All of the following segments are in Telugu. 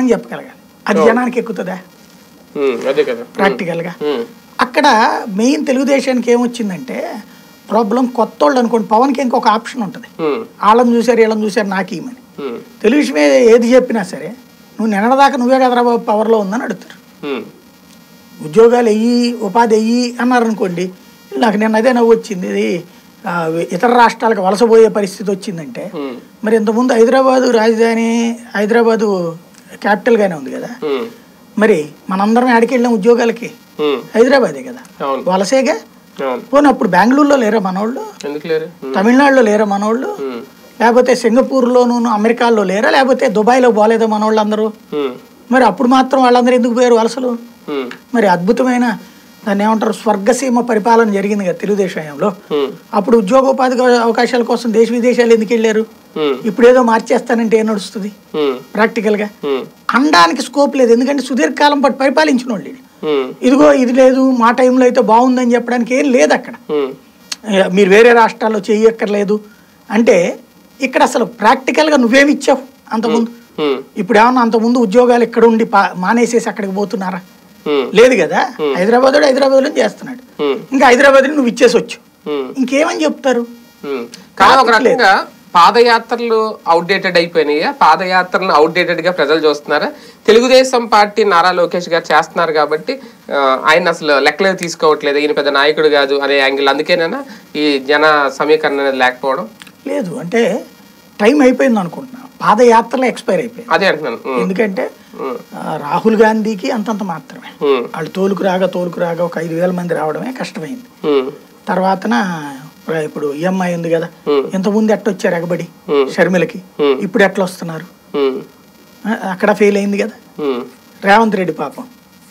సమాధానం చెప్పగలగాలి అది జనానికి ఎక్కుతుందా ఉమ్, అదే కదా ప్రాక్టికల్గా ఉమ్, అక్కడ మెయిన్ తెలుగుదేశానికి ఏమొచ్చిందంటే ప్రాబ్లం కొత్త వాళ్ళు అనుకోండి పవన్కి ఇంకొక ఆప్షన్ ఉంటుంది ఉమ్, వాళ్ళని చూశారు వీళ్ళని చూశారు నాకు ఇమ్మని ఉమ్, తెలుగు మీద ఏది చెప్పినా సరే నువ్వు నిన్నదాకా నువ్వే కదరా బాబు పవర్లో ఉందని అడుగుతారు ఉమ్, ఉద్యోగాలు వెయ్యి ఉపాధి వెయ్యి అన్నారు అనుకోండి నాకు నిన్న అదే నవ్వు వచ్చింది ఇది ఆ, ఇతర రాష్ట్రాలకు వలసపోయే పరిస్థితి వచ్చిందంటే ఉమ్, మరి ఇంతకుముందు హైదరాబాదు రాజధాని హైదరాబాదు క్యాపిటల్గానే ఉంది కదా ఉమ్, మరి మనందరం ఆడికి వెళ్ళిన ఉద్యోగాలకి ఉమ్, హైదరాబాదే కదా అవును వలసేగా అవును పోనీ అప్పుడు బెంగళూరులో లేరా మనోళ్ళు ఎందుకు లేరు ఉమ్, తమిళనాడులో లేరా మనోళ్ళు ఉమ్, లేకపోతే సింగపూర్లోను అమెరికాలో లేరా లేకపోతే దుబాయ్లో పోలేదా మనోళ్ళు అందరూ ఉమ్, మరి అప్పుడు మాత్రం వాళ్ళందరూ ఎందుకు పోయారు వలసలు ఉమ్, మరి అద్భుతమైన దాన్ని ఏమంటారు స్వర్గసీమ పరిపాలన జరిగింది కదా తెలుగుదేశం హయాంలో ఉమ్, అప్పుడు ఉద్యోగోపాధి అవకాశాల కోసం దేశ విదేశాలు ఎందుకు వెళ్ళారు ఉమ్, ఇప్పుడు ఏదో మార్చేస్తానంటే ఏం నడుస్తుంది ఉమ్, ప్రాక్టికల్గా ఉమ్, అనడానికి స్కోప్ లేదు ఎందుకంటే సుదీర్ఘకాలం పాటు పరిపాలించిన వాళ్ళు వీళ్ళు. ఉమ్, ఇదిగో ఇది లేదు మా టైంలో అయితే బాగుందని చెప్పడానికి ఏం లేదు అక్కడ ఉమ్, ఏ, మీరు వేరే రాష్ట్రాల్లో చెయ్యక్కర్లేదు అంటే ఇక్కడ అసలు ప్రాక్టికల్గా నువ్వేమిచ్చావు అంతకుముందు ఉమ్, ఇప్పుడు ఏమన్నా అంతకుముందు ఉద్యోగాలు ఇక్కడ ఉండి పా- మానేసేసి అక్కడికి పోతున్నారా ఉమ్, లేదు కదా హైదరాబాద్ హైదరాబాద్లో చేస్తున్నాడు ఉమ్, ఇంకా హైదరాబాద్ నువ్వు ఇచ్చేసి వచ్చు ఉమ్, ఇంకేమని చెప్తారు ఉమ్. కానీ ఒక రకంగా పాదయాత్రలు అవుట్డేటెడ్ అయిపోయినాయా పాదయాత్రలను అవుట్డేటెడ్ గా ప్రజలు చూస్తున్నారా తెలుగుదేశం పార్టీ నారా లోకేష్ గారు చేస్తున్నారు కాబట్టి ఆ, ఆయన అసలు లెక్కలేదు తీసుకోవట్లేదు ఈయన పెద్ద నాయకుడు కాదు అనే యాంగిల్ అందుకేనా ఈ జన సమీకరణ అనేది లేకపోవడం లేదు అంటే టైం అయిపోయింది అనుకుంటున్నా పాదయాత్రలో ఎక్స్పైర్ అయిపోయింది అదే అంటున్నాను ఉమ్, ఎందుకంటే ఉమ్, ఆ, రాహుల్ గాంధీకి అంతంత మాత్రమే ఉమ్, వాళ్ళు తోలుకు రాగా తోలుకు రాగా ఒక ఐదు వేల మంది రావడమే కష్టమైంది ఉమ్, తర్వాతన ఇప్పుడు ఈఎంఐ ఉంది కదా Hmm. ఇంతకుముందు ఎట్టొచ్చారు ఎగబడి Hmm. షర్మిలకి Hmm. ఇప్పుడు ఎట్లా వస్తున్నారు ఉమ్, ఆ, అక్కడ ఫెయిల్ అయింది కదా ఉమ్, రేవంత్ రెడ్డి పాపం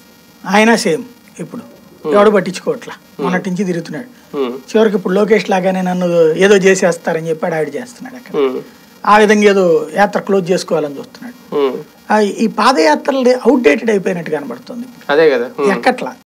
ఆయన సేమ్ ఇప్పుడు ఎవడు పట్టించుకోవట్లా మొన్నటి నుంచి తిరుగుతున్నాడు ఉమ్, చివరికి ఇప్పుడు లోకేష్ లాగానే నన్ను ఏదో చేసేస్తారని చెప్పి ఆవిడ చేస్తున్నాడు అక్కడ ఉమ్, ఆ విధంగా ఏదో యాత్ర క్లోజ్ చేసుకోవాలని చూస్తున్నాడు ఉమ్. ఆ, ఈ పాదయాత్రలు అవుట్డేటెడ్ అయిపోయినట్టు కనబడుతుంది అదే కదా ఉమ్. ఎక్కట్లా